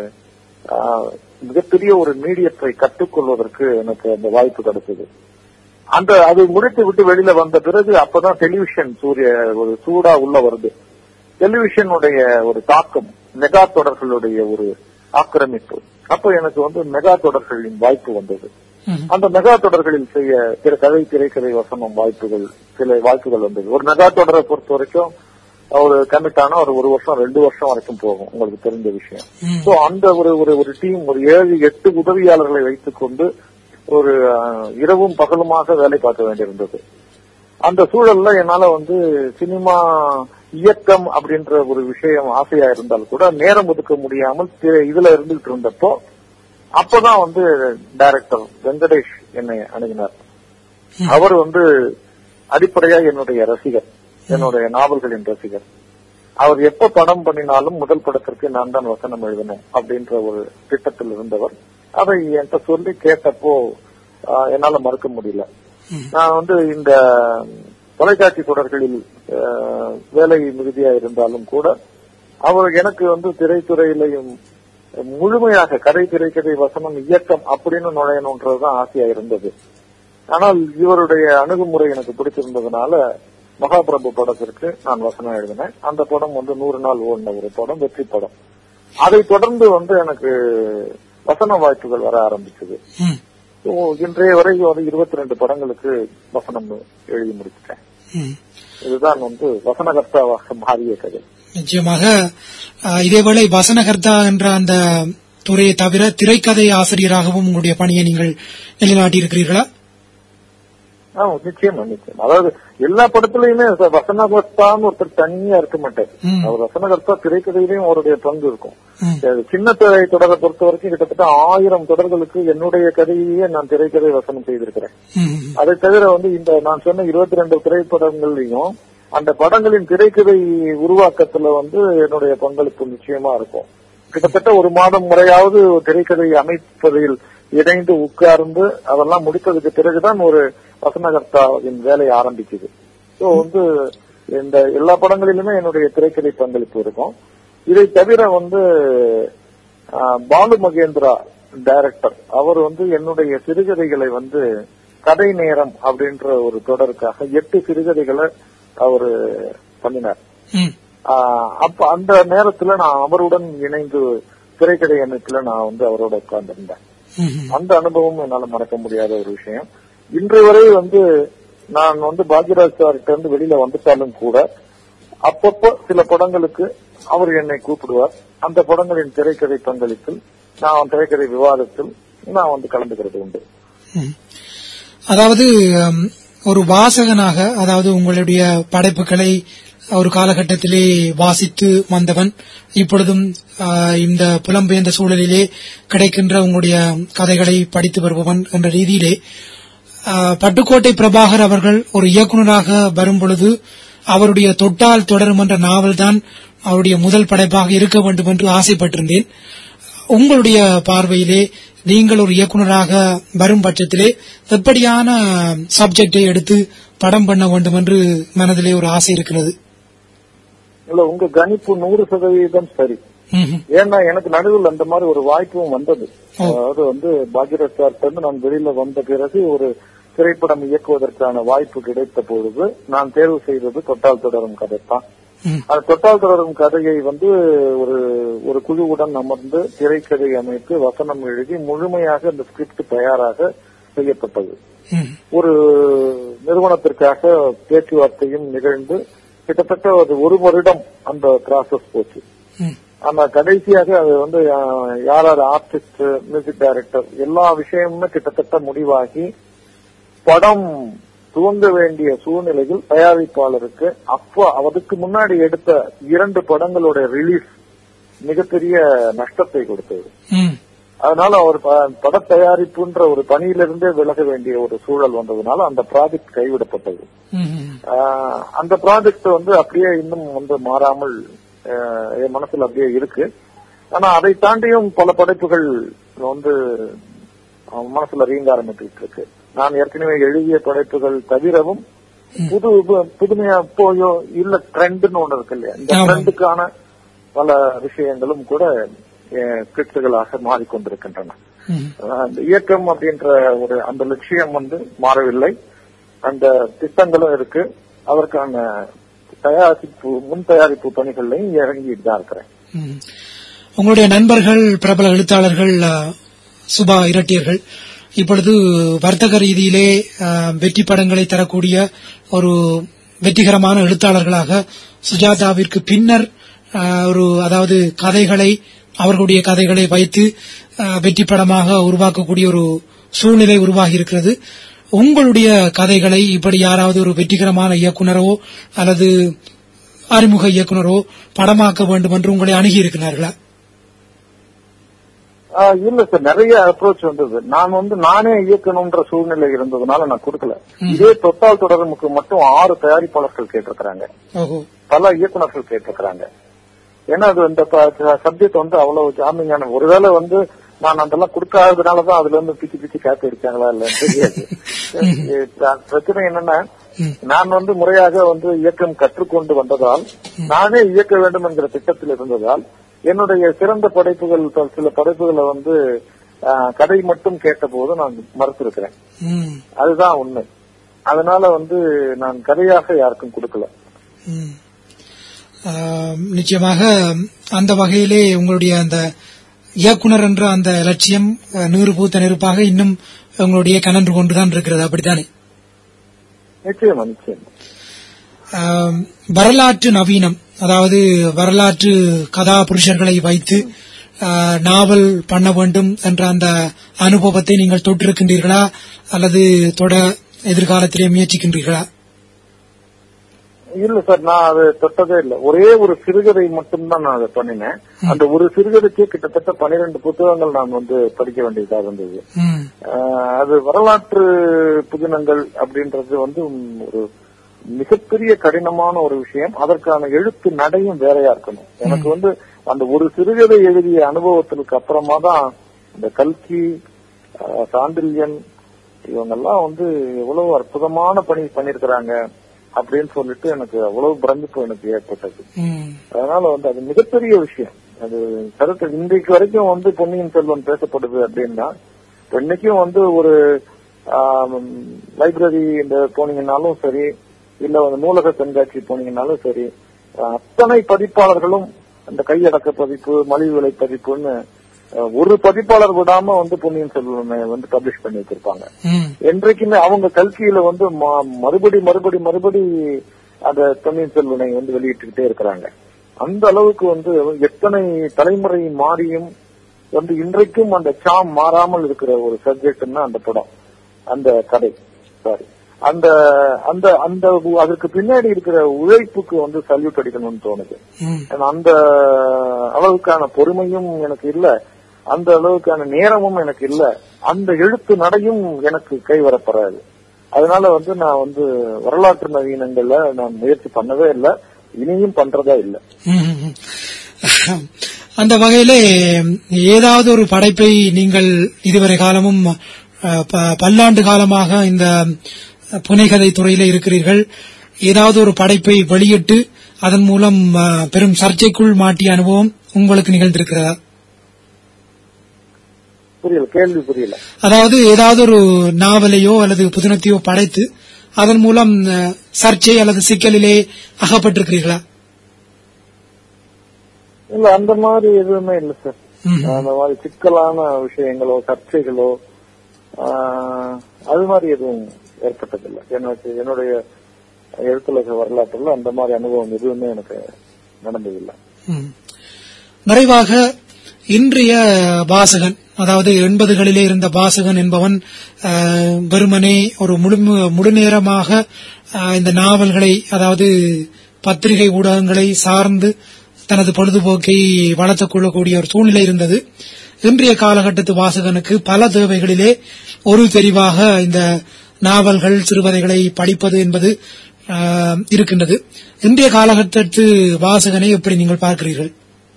ஆஹ், மிகப்பெரிய ஒரு மீடியத்தை கற்றுக்கொள்வதற்கு எனக்கு அந்த வாய்ப்பு கிடைச்சது அந்த அது முடித்து விட்டு வெளியில வந்த பிறகு அப்பதான் டெலிவிஷன் சூரிய ஒரு சூடா உள்ள வருது டெலிவிஷனுடைய ஒரு தாக்கம் மெகா தொடர்களுடைய ஒரு ஆக்கிரமிப்பு அப்ப எனக்கு வந்து மெகா தொடர்களின் வாய்ப்பு வந்தது ம். அந்த மெகா தொடர்களில் செய்ய திரு கதை திரைக்கதை வசனம் வாய்ப்புகள் சில வாய்ப்புகள் வந்தது ஒரு மெகா தொடரை பொறுத்த வரைக்கும் ஒரு கமிட் ஆனா ஒரு ஒரு வருஷம் ரெண்டு வருஷம் வரைக்கும் போகும் உங்களுக்கு தெரிஞ்ச விஷயம் ம். சோ அந்த ஒரு ஒரு ஒரு டீம் ஒரு ஏழு எட்டு உதவியாளர்களை வைத்துக் கொண்டு ஒரு அஹ், இரவும் பகலுமாக வேலை பார்க்க வேண்டியிருந்தது அந்த சூழல்ல என்னால வந்து சினிமா இயக்கம் அப்படின்ற ஒரு விஷயம் ஆசையா இருந்தால் கூட நேரம் ஒதுக்க முடியாமல் தி- இதுல இருந்துகிட்டு இருந்தப்போ அப்பதான் வந்து டைரக்டர் வெங்கடேஷ் என்னை அணுகினார் அவர் வந்து அடிப்படையா என்னுடைய ரசிகர் என்னுடைய நாவல்களின் ரசிகர் அவர் எப்ப படம் பண்ணினாலும் முதல் படத்திற்கு நான் தான் வசனம் எழுதணும் அப்படின்ற ஒரு திட்டத்தில் இருந்தவர் அதை என்கிட்ட சொல்லி கேட்டப்போ ஆஹ், என்னால மறுக்க முடியல நான் வந்து இந்த தொலைக்காட்சி தொடர்களில் ஆஹ், வேலை மிகுதியா இருந்தாலும் கூட அவர் எனக்கு வந்து திரைத்துறையிலையும் முழுமையாக கதை திரைக்கதை வசனம் இயக்கம் அப்படின்னு நுழையணுன்றதுதான் ஆசையா இருந்தது ஆனால் இவருடைய அணுகுமுறை எனக்கு பிடிச்சிருந்ததுனால மகாபிரபு படத்திற்கு நான் வசனம் எழுதினேன் அந்த படம் வந்து நூறு நாள் ஓடின ஒரு படம் வெற்றி படம் அதை தொடர்ந்து வந்து எனக்கு வசன வாய்ப்புகள் வர ஆரம்பிச்சது ம். So, இன்றைய வரை வந்து இருபத்தி ரெண்டு படங்களுக்கு வசனம் எழுதி முடிச்சிட்டேன் ம். இதுதான் வந்து வசனகர்த்தாவாக மாறிய கதை நிச்சயமாக அஹ், இதேவேளை வசனகர்த்தா என்ற அந்த துறையை தவிர திரைக்கதை ஆசிரியராகவும் உங்களுடைய பணியை நீங்கள் நிலைநாட்டியிருக்கிறீர்களா ஆ நிச்சயமா நிச்சயம் அதாவது எல்லா படத்துலயுமே ச- வசனகர்த்தான்னு ஒருத்தர் தனியா இருக்க மாட்டார் ம். அவர் வசனகர்த்தா திரைக்கதையிலையும் அவருடைய பங்கு இருக்கும் ம். அது சின்ன திரை தொடரை பொறுத்த வரைக்கும் கிட்டத்தட்ட ஆயிரம் தொடர்களுக்கு என்னுடைய கதையே நான் திரைக்கதை வசனம் செய்திருக்கிறேன் ம். அதை தவிர வந்து இந்த நான் சொன்ன இருபத்தி ரெண்டு திரைப்படங்கள்லயும் அந்த படங்களின் திரைக்கதை உருவாக்கத்துல வந்து என்னுடைய பங்களிப்பு நிச்சயமா இருக்கும் கிட்டத்தட்ட ஒரு மாதம் முறையாவது ஒரு திரைக்கதை அமைப்பதில் இணைந்து உட்கார்ந்து அதெல்லாம் முடித்ததுக்கு பிறகுதான் ஒரு வசனகர்த்தாவின் வேலை ஆரம்பிக்குது ஸோ வந்து இந்த எல்லா படங்களிலுமே என்னுடைய திரைக்கதை பங்களிப்பு இருக்கும் இதை தவிர வந்து ஆ, பாலு மகேந்திரா டைரக்டர் அவர் வந்து என்னுடைய சிறுகதைகளை வந்து கதை நேரம் அப்படின்ற ஒரு தொடருக்காக எட்டு சிறுகதைகளை அவர் பண்ணினார் ம். ஆ, அப்ப அந்த நேரத்துல நான் அவருடன் இணைந்து திரைக்கதை அமைப்புல நான் வந்து அவரோட உட்கார்ந்திருந்தேன் ம். ம். அந்த அனுபவம் என்னால மறக்க முடியாத ஒரு விஷயம் இன்று வரை வந்து நான் வந்து பாக்யராஜ் சார்கிட்ட இருந்து வெளியில வந்துட்டாலும் கூட அப்பப்போ சில படங்களுக்கு அவர் என்னை கூப்பிடுவார் அந்த படங்களின் திரைக்கதை பங்களிப்பில் நான் திரைக்கதை விவாதத்தில் நான் வந்து கலந்துக்கிறது உண்டு ம். அதாவது ம், ஒரு வாசகனாக அதாவது உங்களுடைய படைப்புகளை ஒரு காலகட்டத்திலே வாசித்து வந்தவன் இப்பொழுதும் ஆ, இந்த புலம்பெயர்ந்த சூழலிலே கிடைக்கின்ற உங்களுடைய கதைகளை படித்து வருபவன் என்ற ரீதியிலே ஆ, பட்டுக்கோட்டை பிரபாகர் அவர்கள் ஒரு இயக்குநராக வரும் பொழுது அவருடைய தொட்டால் தொடரும் என்ற நாவல் தான் அவருடைய முதல் படைப்பாக இருக்க வேண்டும் என்று ஆசைப்பட்டிருந்தேன் உங்களுடைய பார்வையிலே நீங்கள் ஒரு இயக்குநராக வரும் பட்சத்திலே எப்படியான சப்ஜெக்டை எடுத்து படம் பண்ண வேண்டும் என்று மனதிலே ஒரு ஆசை இருக்கிறது இல்ல உங்க கணிப்பு நூறு சதவீதம் சரி ம்ஹும். ஏன்னா எனக்கு நடுவில் அந்த மாதிரி ஒரு வாய்ப்பும் வந்தது ஓ. அதாவது வந்து பாக்யராஜ் சார்ட்ட இருந்து நான் வெளியில வந்த பிறகு ஒரு திரைப்படம் இயக்குவதற்கான வாய்ப்பு கிடைத்த பொழுது நான் தேர்வு செய்தது தொட்டால் தொடரும் கதை தான் ம். அந்த தொட்டால் தொடரும் கதையை வந்து ஒரு ஒரு குழுவுடன் அமர்ந்து திரைக்கதை அமைத்து வசனம் எழுதி முழுமையாக அந்த ஸ்கிரிப்ட் தயாராக செய்யப்பட்டது ம். ஒரு நிறுவனத்திற்காக பேச்சுவார்த்தையும் நிகழ்ந்து கிட்டத்தட்ட அது ஒரு வருடம் அந்த ப்ராசஸ் போச்சு ம். ஆனா கடைசியாக அது வந்து அஹ், யார் யார் ஆர்டிஸ்ட் மியூசிக் டைரக்டர் எல்லா விஷயமுமே கிட்டத்தட்ட முடிவாகி படம் துவங்க வேண்டிய சூழ்நிலையில் தயாரிப்பாளருக்கு அப்போ அதுக்கு முன்னாடி எடுத்த இரண்டு படங்களோட ரிலீஸ் மிகப்பெரிய நஷ்டத்தை கொடுத்தது ம். அதனால அவர் ப- பட தயாரிப்புன்ற ஒரு பணியிலிருந்தே விலக வேண்டிய ஒரு சூழல் வந்ததுனால அந்த ப்ராஜெக்ட் கைவிடப்பட்டது ம். ம். ஆஹ் அந்த ப்ராஜெக்ட் வந்து அப்படியே இன்னும் வந்து மாறாமல் ஆஹ் என் மனசுல அப்படியே இருக்கு ஆனா அதை தாண்டியும் பல படைப்புகள் வந்து அவன் மனசுல ரீங்க ஆரம்பிச்சுட்டு இருக்கு நான் ஏற்கனவே எழுதிய படைப்புகள் தவிரவும் புது பு- புதுமையா போயோ இல்ல ட்ரெண்ட்னு ஒண்ணு இருக்கு இல்லையா இந்த ஆமா. ட்ரெண்டுக்கான பல விஷயங்களும் கூட ஸ்கிரிப்டுகளாக மாறிக்கொண்டிருக்கின்றன ம். ஆஹ் அந்த இயக்கம் அப்படின்ற ஒரு அந்த லட்சியம் வந்து மாறவில்லை அந்த திட்டங்களும் இருக்கு அதற்கான தயாரிப்பு முன் தயாரிப்பு பணிகள்லையும் இறங்கிட்டு தான் இருக்கிறேன் ம். உங்களுடைய நண்பர்கள் பிரபல எழுத்தாளர்கள் அ, சுபா இரட்டியர்கள் இப்பொழுது வர்த்தக ரீதியிலே அ, வெற்றி படங்களை தரக்கூடிய ஒரு வெற்றிகரமான எழுத்தாளர்களாக சுஜாதாவிற்கு பின்னர் அ, ஒரு அதாவது கதைகளை அவர்களுடைய கதைகளை வைத்து அ, வெற்றி படமாக உருவாக்கக்கூடிய ஒரு சூழ்நிலை உருவாகி இருக்கிறது உங்களுடைய கதைகளை இப்படி யாராவது ஒரு வெற்றிகரமான இயக்குனரோ அல்லது அறிமுக இயக்குனரோ படமாக்க வேண்டும் என்று உங்களை அணுகி இருக்கிறார்களா ஆஹ் இல்ல சார் நிறைய அப்ரோச் வந்தது நான் வந்து நானே இயக்கணும்ன்ற சூழ்நிலை இருந்ததுனால நான் கொடுக்கல இதே தொட்டால் தொடர்முக்கு மட்டும் ஆறு தயாரிப்பாளர்கள் கேட்டிருக்கிறாங்க ஓஹோ பல இயக்குனர்கள் கேட்டிருக்கிறாங்க ஏன்னா அது இந்த சப்ஜெக்ட் வந்து அவ்வளவு ஜாமிங்கான ஒருவேளை வந்து நான் அதெல்லாம் கொடுக்காததுனாலதான் அதுல இருந்து பிச்சு பிச்சு காப்பி அடிச்சாங்களா இல்லன்னு தெரியாது அஹ் பிரச்சனை என்னன்னா ம். நான் வந்து முறையாக வந்து இயக்கம் கற்றுக்கொண்டு வந்ததால் நானே இயக்க வேண்டும் என்கிற திட்டத்தில் இருந்ததால் என்னுடைய சிறந்த படைப்புகள் ப- சில படைப்புகளை வந்து அஹ், கதை மட்டும் கேட்டபோது நான் மறுத்திருக்கிறேன் ம், அதுதான் உண்மை அதனால வந்து நான் கதையாக யாருக்கும் கொடுக்கல ம். ஆம், நிச்சயமாக அந்த வகையிலே உங்களுடைய அந்த இயக்குனர் என்ற அந்த லட்சியம் அஹ், நீறு பூத்த நெருப்பாக இன்னும் உங்களுடைய கனன்று கொண்டுதான் இருக்கிறது அப்படித்தானே நிச்சயமா நிச்சயமா ஆம், வரலாற்று நவீனம் அதாவது வரலாற்று கதாபுருஷர்களை வைத்து ஆ, நாவல் பண்ண வேண்டும் என்ற அந்த அனுபவத்தை நீங்கள் தொட்டிருக்கின்றீர்களா அல்லது தொட எதிர்காலத்திலே முயற்சிக்கின்றீர்களா இல்ல சார் நான் அது தொட்டதே இல்ல ஒரே ஒரு சிறுகதை மட்டும்தான் நான் அதை பண்ணினேன் அந்த ஒரு சிறுகதைக்கே கிட்டத்தட்ட பன்னிரெண்டு புத்தகங்கள் நான் வந்து படிக்க வேண்டியதா இருந்தது ம், ஆஹ் அது வரலாற்று புதினங்கள் அப்படின்றது வந்து ஒரு மிகப்பெரிய கடினமான ஒரு விஷயம் அதற்கான எழுத்து நடையும் வேறையா இருக்கணும் எனக்கு வந்து அந்த ஒரு சிறுகதை எழுதிய அனுபவத்திற்கு அப்புறமா தான் இந்த கல்கி ஆஹ் சாண்டில்யன் இவங்கெல்லாம் வந்து எவ்வளவு அற்புதமான பணி பண்ணிருக்கிறாங்க அப்படின்னு சொல்லிட்டு எனக்கு அவ்வளவு பிரமிப்பு எனக்கு ஏற்பட்டது ம், அதனால வந்து அது மிகப்பெரிய விஷயம் அது கருத்து இன்றைக்கு வரைக்கும் வந்து பொன்னியின் செல்வன் பேசப்படுது அப்படின்னா இப்ப இன்னைக்கும் வந்து ஒரு லைப்ரரி இந்த போனீங்கன்னாலும் சரி இல்ல வந்து நூலக கண்காட்சி போனீங்கன்னாலும் சரி ஆஹ் அத்தனை பதிப்பாளர்களும் அந்த கையடக்க பதிப்பு மலிவு விலை பதிப்புன்னு ஆஹ் ஒரு பதிப்பாளர் விடாம வந்து பொன்னியின் செல்வனை வந்து பப்ளிஷ் பண்ணி வச்சிருப்பாங்க ம், என்றைக்குமே அவங்க கல்கியில வந்து ம- மறுபடி மறுபடி மறுபடி அந்த பொன்னியின் செல்வனை வந்து வெளியிட்டுக்கிட்டே இருக்கிறாங்க அந்த அளவுக்கு வந்து எத்தனை தலைமுறை மாறியும் வந்து இன்றைக்கும் அந்த சாம் மாறாமல் இருக்கிற ஒரு சப்ஜெக்ட்னா அந்த படம் அந்த கதை சாரி அந்த அந்த அந்த அதற்கு பின்னாடி இருக்கிற உழைப்புக்கு வந்து சல்யூட் அடிக்கணும்னு தோணுது ம், ஏன்னா அந்த அளவுக்கான பொறுமையும் எனக்கு இல்ல அந்த அளவுக்கான நேரமும் எனக்கு இல்ல அந்த எழுத்து நடையும் எனக்கு கை வரப்படாது அதனால வந்து நான் வந்து வரலாற்று நவீனங்கள்ல நான் முயற்சி பண்ணவே இல்லை இனியும் பண்றதா இல்ல ம், ம். அந்த வகையிலே ஏதாவது ஒரு படைப்பை நீங்கள் இதுவரை காலமும் அஹ், ப- பல்லாண்டு காலமாக இந்த புனைகதை துறையில இருக்கிறீர்கள் ஏதாவது ஒரு படைப்பை வெளியிட்டு அதன் மூலம் அஹ், பெரும் சர்ச்சைக்குள் மாட்டிய அனுபவம் உங்களுக்கு நிகழ்ந்திருக்கிறதா புரியல கேள்வி புரியல அதாவது ஏதாவது ஒரு நாவலையோ அல்லது புதினத்தையோ படைத்து அதன் மூலம் அஹ், சர்ச்சை அல்லது சிக்கலிலே அகப்பட்டிருக்கிறீர்களா இல்ல அந்த மாதிரி எதுவுமே இல்ல சார் ம். அந்த மாதிரி சிக்கலான விஷயங்களோ சர்ச்சைகளோ ஆஹ், அது மாதிரி எதுவும் ஏற்பட்டதில்லை எனக்கு என்னுடைய எழுத்துலக வரலாற்றுல அந்த மாதிரி அனுபவம் எதுவுமே எனக்கு நடந்ததில்லை ம். நிறைவாக இன்றைய வாசகன் அதாவது எண்பதுகளிலே இருந்த வாசகன் என்பவன் அஹ், வெறுமனே ஒரு முழு முழுநேரமாக அஹ், இந்த நாவல்களை அதாவது பத்திரிகை ஊடகங்களை சார்ந்து தனது பொழுதுபோக்கை வளர்த்துக் கொள்ளக்கூடிய ஒரு சூழ்நிலை இருந்தது இன்றைய காலகட்டத்து வாசகனுக்கு பல தேவைகளிலே ஒரு தெரிவாக இந்த நாவல்கள் சிறுவதைகளை படிப்பது என்பது அஹ், இருக்கின்றது இன்றைய காலகட்டத்து வாசகனை எப்படி நீங்கள் பார்க்கிறீர்கள்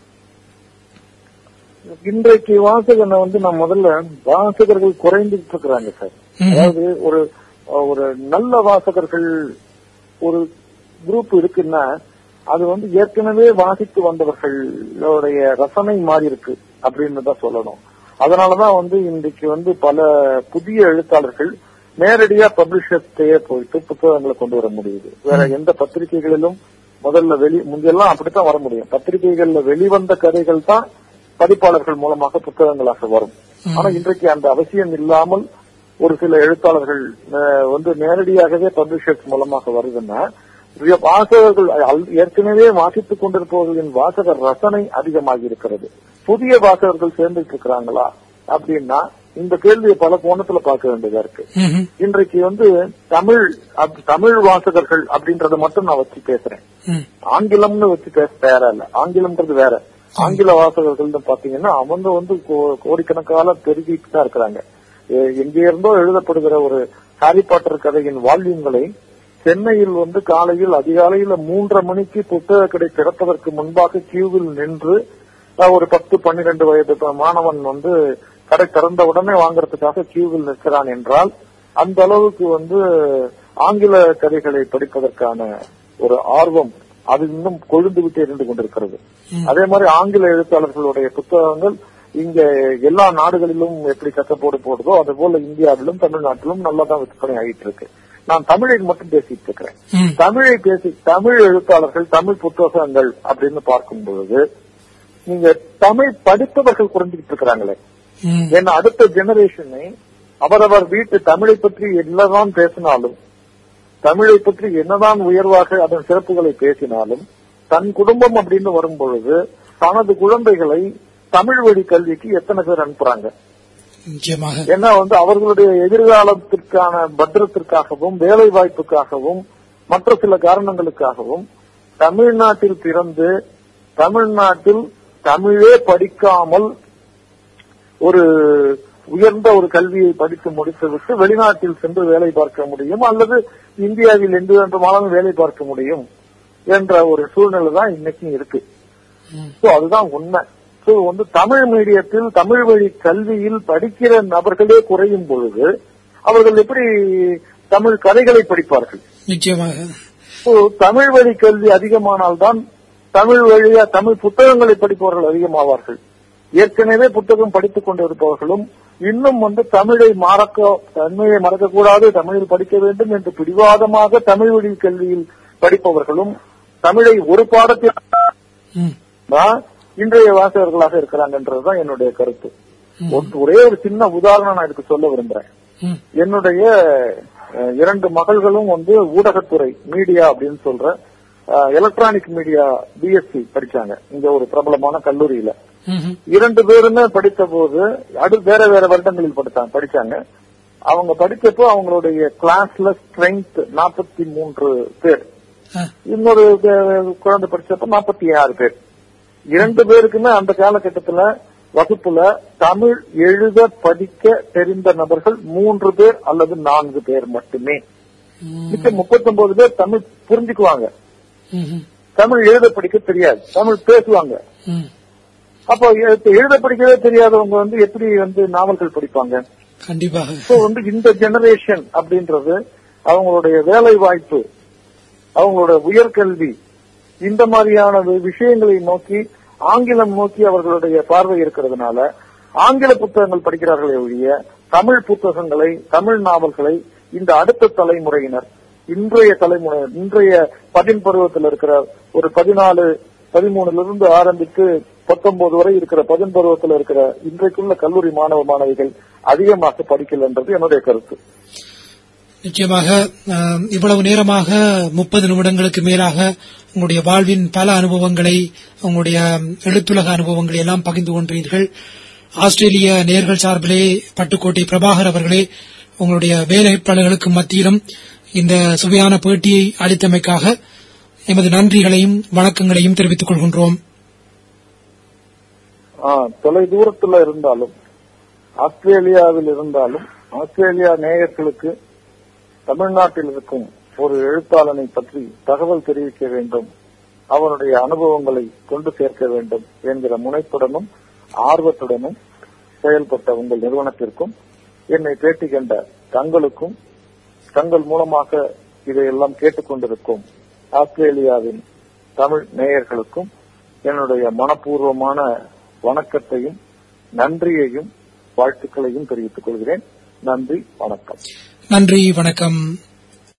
இன்றைக்கு வாசகனை வந்து நான் முதல்ல வாசகர்கள் குறைந்துட்டு இருக்கிறாங்க சார் ம். அதாவது ஒரு ஒரு நல்ல வாசகர்கள் ஒரு குரூப் இருக்குன்னா அது வந்து ஏற்கனவே வாசித்து வந்தவர்களுடைய ரசனை மாறி இருக்கு அப்படின்னு தான் சொல்லணும் அதனாலதான் வந்து இன்றைக்கு வந்து பல புதிய எழுத்தாளர்கள் நேரடியா பப்ளிஷர்ஸ்டே போயிட்டு புத்தகங்களை கொண்டு வர முடியுது வேற எந்த பத்திரிகைகளிலும் முதல்ல வெளி முந்தையெல்லாம் அப்படித்தான் வர முடியும் பத்திரிகைகள்ல வெளிவந்த கதைகள் தான் பதிப்பாளர்கள் மூலமாக புத்தகங்களாக வரும் ஆனா இன்றைக்கு அந்த அவசியம் இல்லாமல் ஒரு சில எழுத்தாளர்கள் அஹ், வந்து நேரடியாகவே பப்ளிஷர்ஸ் மூலமாக வருதுன்னா ரிய- வாசகர்கள் அல்- ஏற்கனவே வாசித்துக் கொண்டிருப்பவர்களின் வாசகர் ரசனை அதிகமாகி இருக்கிறது புதிய வாசகர்கள் சேர்ந்துட்டு இருக்கிறாங்களா அப்படின்னா இந்த கேள்வியை பல கோணத்துல பார்க்க வேண்டியதா இருக்கு ம்ஹும். இன்றைக்கு வந்து தமிழ் அப்- தமிழ் வாசகர்கள் அப்படின்றத மட்டும் நான் வச்சு பேசுறேன் ம். ஆங்கிலம்னு வச்சு பேச தயாரா இல்ல ஆங்கிலம்ன்றது வேற ஆங்கில வாசகர்கள் பாத்தீங்கன்னா அவங்க வந்து கோ- கோடிக்கணக்கால பெருகிட்டு தான் இருக்கிறாங்க எ- எங்க இருந்தோ எழுதப்படுகிற ஒரு ஹாரி பாட்டர் கதையின் வால்யூம்களை சென்னையில் வந்து காலையில் அதிகாலையில மூன்றரை மணிக்கு புத்தக கடை திறப்பதற்கு முன்பாக கியூவில் நின்று அஹ், ஒரு பத்து பன்னிரண்டு வயது ப- மாணவன் வந்து கடை திறந்த உடனே வாங்குறதுக்காக கியூவில் நிற்கிறான் என்றால் அந்த அளவுக்கு வந்து ஆங்கில கதைகளை படிப்பதற்கான ஒரு ஆர்வம் அது இன்னும் கொழுந்து விட்டு இருந்து கொண்டிருக்கிறது அதே மாதிரி ஆங்கில எழுத்தாளர்களுடைய புத்தகங்கள் இங்க எல்லா நாடுகளிலும் எப்படி சக்கப்போடு போடுதோ அது போல இந்தியாவிலும் தமிழ்நாட்டிலும் நல்லா தான் விற்பனை ஆகிட்டு இருக்கு நான் தமிழை மட்டும் பேசிட்டு இருக்கிறேன் ம். தமிழை பேசி தமிழ் எழுத்தாளர்கள் தமிழ் புத்தகங்கள் அப்படின்னு பார்க்கும் பொழுது நீங்க தமிழ் படித்தவர்கள் குறைஞ்சிட்டு இருக்கிறாங்களே ம். ஏன்னா அடுத்த ஜெனரேஷனை அவரவர் வீட்டு தமிழை பற்றி என்னதான் பேசினாலும் தமிழை பற்றி என்னதான் உயர்வாக அதன் சிறப்புகளை பேசினாலும் தன் குடும்பம் அப்படின்னு வரும் பொழுது தனது குழந்தைகளை தமிழ் வழி கல்விக்கு எத்தனை பேர் அனுப்புறாங்க நிச்சயமாக ஏன்னா வந்து அவர்களுடைய எதிர்காலத்திற்கான பத்திரத்திற்காகவும் வேலை வாய்ப்புக்காகவும் மற்ற சில காரணங்களுக்காகவும் தமிழ்நாட்டில் பிறந்து தமிழ்நாட்டில் தமிழே படிக்காமல் ஒரு உயர்ந்த ஒரு கல்வியை படித்து முடித்துவிட்டு வெளிநாட்டில் சென்று வேலை பார்க்க முடியும் அல்லது இந்தியாவில் எங்கு வேண்டுமானாலும் வேலை பார்க்க முடியும் என்ற ஒரு சூழ்நிலை தான் இன்னைக்கும் இருக்கு ம். சோ அதுதான் உண்மை சோ வந்து தமிழ் மீடியத்தில் தமிழ் வழி கல்வியில் படிக்கிற நபர்களே குறையும் பொழுது அவர்கள் எப்படி தமிழ் கதைகளை படிப்பார்கள் நிச்சயமாக So, தமிழ் வழி கல்வி அதிகமானால்தான் தமிழ் வழியா தமிழ் புத்தகங்களை படிப்பவர்கள் அதிகமாவார்கள் ஏற்கனவே புத்தகம் படித்துக் கொண்டிருப்பவர்களும் இன்னும் வந்து தமிழை மறக்க தன்மையை மறக்கக்கூடாது தமிழில் படிக்க வேண்டும் என்று பிடிவாதமாக தமிழ் வழி கல்வியில் படிப்பவர்களும் தமிழை ஒரு பாடத்தில் ம். தான் இன்றைய வாசகர்களாக இருக்கிறாங்கன்றதுதான் என்னுடைய கருத்து ம். ஒன்று- ஒரே ஒரு சின்ன உதாரணம் நான் இதுக்கு சொல்ல விரும்புறேன் ம். என்னுடைய அஹ், இரண்டு மகள்களும் வந்து ஊடகத்துறை மீடியா அப்படின்னு சொல்ற எலக்ட்ரானிக் மீடியா பிஎஸ்சி படிச்சாங்க இங்க ஒரு பிரபலமான கல்லூரியில ம்ஹும். இரண்டு பேருமே படித்த போது அடு வேற வேற வருடங்களில் படித்தாங்க படிச்சாங்க அவங்க படிச்சப்போ அவங்களுடைய கிளாஸ்ல ஸ்ட்ரென்த் நாற்பத்தி மூன்று பேர் ஆ. இன்னொரு அஹ், குழந்தை படிச்சப்ப நாற்பத்தி ஆறு பேர் இரண்டு பேருக்குமே அந்த காலகட்டத்துல வகுப்புல தமிழ் எழுத படிக்க தெரிந்த நபர்கள் மூன்று பேர் அல்லது நான்கு பேர் மட்டுமே ம். மிச்சம் முப்பத்தொன்பது பேர் தமிழ் புரிஞ்சுக்குவாங்க ம்ஹும். தமிழ் எழுத படிக்க தெரியாது தமிழ் பேசுவாங்க ம். அப்போ எ- எழுத படிக்கவே தெரியாதவங்க வந்து எப்படி வந்து நாவல்கள் படிப்பாங்க கண்டிப்பாக சோ வந்து இந்த ஜெனரேஷன் அப்படின்றது அவங்களுடைய வேலை வாய்ப்பு அவங்களோட உயர்கல்வி இந்த மாதிரியான வி- விஷயங்களை நோக்கி ஆங்கிலம் நோக்கி அவர்களுடைய பார்வை இருக்கிறதுனால ஆங்கில புத்தகங்கள் படிக்கிறார்களே ஒழிய தமிழ் புத்தகங்களை தமிழ் நாவல்களை இந்த அடுத்த தலைமுறையினர் இன்றைய தலைமுறை இன்றைய பதின் பருவத்தில் இருக்கிற ஒரு பதினாலு பதிமூணுல இருந்து ஆரம்பித்து பத்தொன்பது வரை இருக்கிற பதின் பருவத்தில் இருக்கிற இன்றைக்குள்ள கல்லூரி மாணவ மாணவிகள் அதிகமாக படிக்கலன்றது என்னுடைய கருத்து நிச்சயமாக அஹ், இவ்வளவு நேரமாக முப்பது நிமிடங்களுக்கு மேலாக உங்களுடைய வாழ்வின் பல அனுபவங்களை உங்களுடைய எழுத்துலக அனுபவங்களை எல்லாம் பகிர்ந்து கொண்டீர்கள் ஆஸ்திரேலிய நேர்கள் சார்பிலே பட்டுக்கோட்டை பிரபாகர் அவர்களே உங்களுடைய வேலைப்பாடுகளுக்கு மத்தியிலும் இந்த சுவையான பேட்டியை அளித்தமைக்காக எமது நன்றிகளையும் வணக்கங்களையும் தெரிவித்துக் கொள்கின்றோம் ஆ, தொலை தூரத்துல இருந்தாலும் ஆஸ்திரேலியாவில் இருந்தாலும் ஆஸ்திரேலியா நேயர்களுக்கு தமிழ்நாட்டில் இருக்கும் ஒரு எழுத்தாளனை பற்றி தகவல் தெரிவிக்க வேண்டும் அவனுடைய அனுபவங்களை கொண்டு சேர்க்க வேண்டும் என்கிற முனைப்புடனும் ஆர்வத்துடனும் செயல்பட்ட உங்கள் நிறுவனத்திற்கும் என்னை பேட்டி கண்ட தங்களுக்கும் தங்கள் மூலமாக இதையெல்லாம் கேட்டுக்கொண்டிருக்கும் ஆஸ்திரேலியாவின் தமிழ் நேயர்களுக்கும் என்னுடைய மனப்பூர்வமான வணக்கத்தையும் நன்றியையும் வாழ்த்துக்களையும் தெரிவித்துக் கொள்கிறேன் நன்றி வணக்கம் நன்றி வணக்கம்